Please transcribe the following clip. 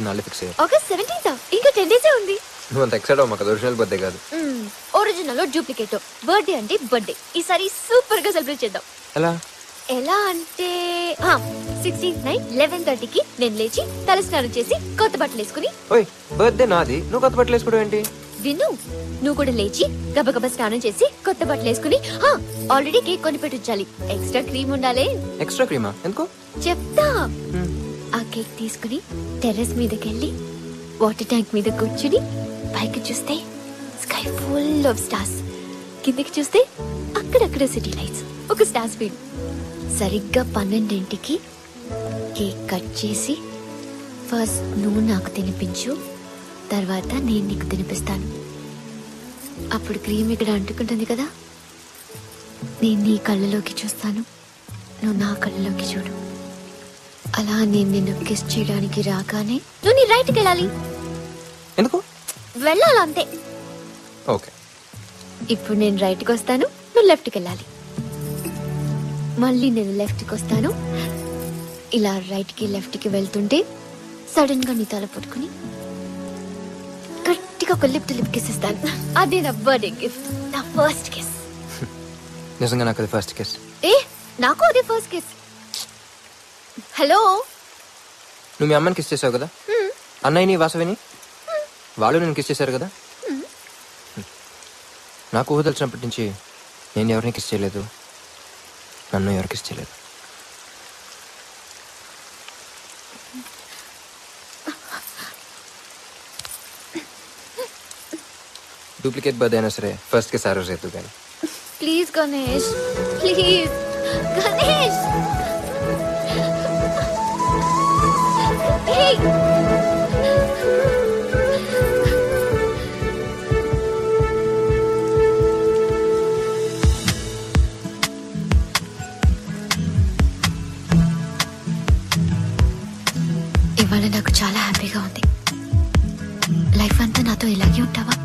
నాళ్ళే fix అయ్యారు August seventeenth ఇంకా ten డేసే ఉంది నువ్వు అంత ఎక్సైట్ అవ్వ మాకు ఒరిజినల్ బర్త్డే కాదు ఒరిజినల్ డూప్లికేట్ బర్త్డే అంటే బర్త్డే ఈసారి సూపర్ గా సెలబ్రేట్ చేద్దాం ఎలా ఎలా అంటే సిక్స్టీన్త్ నైట్ లెవెన్ థర్టీకి నేను లేచి తలస్నానం చేసి కొత్త బట్టలు వేసుకుని ఓయ్ బర్త్డే నాది నువ్వు కొత్త బట్టలు వేసుకోవడం ఏంటి విను నువ్వు కూడా లేచి గబగబా స్నానం చేసి కొత్త బట్టలు వేసుకుని ఆల్రెడీ కేక్ కొని పెట్టించాలి ఎక్స్ట్రా క్రీమ్ ఉండాలి ఎక్స్ట్రా క్రీమా ఎందుకు చెప్తా హ్మ్. ఆ కేక్ తీసుకుని టెర్రస్ మీదకి వెళ్ళి వాటర్ ట్యాంక్ మీద కూర్చుని పైకి చూస్తే స్కై ఫుల్ ఆఫ్ స్టార్స్ కిందకి చూస్తే అక్కడక్కడ సిటీ లైట్స్ ఒక స్టార్ స్పీడ్ సరిగ్గా పన్నెండింటికి కేక్ కట్ చేసి ఫస్ట్ నువ్వు నాకు తినిపించు తర్వాత నేను నీకు తినిపిస్తాను అప్పుడు క్రీమ్ ఇక్కడ అంటుకుంటుంది కదా నేను నీ కళ్ళలోకి చూస్తాను నువ్వు నా కళ్ళలోకి చూడు అలా నేను నిన్ను కిస్ చేయడానికి రాగానే నువ్వు నీ రైట్కి వెళ్ళాలి ఎందుకు వెళ్ళాలి అంతే ఓకే ఇప్పుడు నేను రైట్కి వస్తాను నువ్వు లెఫ్ట్కి వెళ్ళాలి మళ్ళీ నేను లెఫ్ట్కి వస్తాను ఇలా రైట్కి లెఫ్ట్కి వెళ్తుంటే సడన్ గా నీ తల పట్టుకుని గట్టిగా ఒక లిప్ లిప్ కిస్ ఇస్తాను అదే నా బర్త్డే గిఫ్ట్ నా ఫస్ట్ కిస్ నిజంగా నాకు అది ఫస్ట్ కిస్ ఏ నాకు అదే ఫస్ట్ కిస్ హలో నువ్వు మీ అమ్మని కిస్ చేసావు కదా అన్నయ్యని వాసవిని వాళ్ళు నేను కిస్ చేశారు కదా నాకు ఊహ తెలిసినప్పటి నుంచి నేను ఎవరిని కిస్ చేయలేదు నన్ను ఎవరు కిస్ చేయలేదు డూప్లికేట్ బర్త్డే అయినా సరే ఫస్ట్ కిస్ ఆ రోజు ఎత్తు కానీ please Ganesh please Ganesh Hey! ఇవాళ నాకు చాలా హ్యాపీగా ఉంది లైఫ్ అంతా నాతో ఇలాగే ఉంటావా